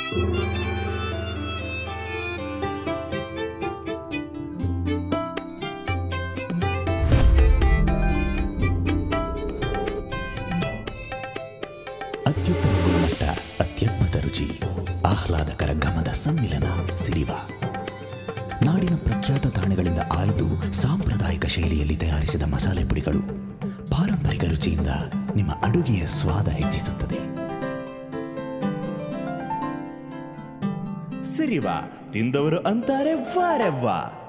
ಅತ್ಯುತ್ತಮ ಗುಣಮಟ್ಟ ಅತ್ಯದ್ಭುತ ರುಚಿ ಆಹ್ಲಾದಕರ ಘಮದ ಸಮ್ಮಿಲನ ಸಿರಿವ ನಾಡಿನ ಪ್ರಖ್ಯಾತ ತಾಣಗಳಿಂದ ಆಯ್ದು ಸಾಂಪ್ರದಾಯಿಕ ಶೈಲಿಯಲ್ಲಿ ತಯಾರಿಸಿದ ಮಸಾಲೆ ಪುಡಿಗಳು ಪಾರಂಪರಿಕ ರುಚಿಯಿಂದ ನಿಮ್ಮ ಅಡುಗೆಯ ಸ್ವಾದ ಹೆಚ್ಚಿಸುತ್ತದೆ ಸಿರಿವಾ ತಿಂದವರು ಅಂತಾರೆ ವಾರೆವ್ವಾ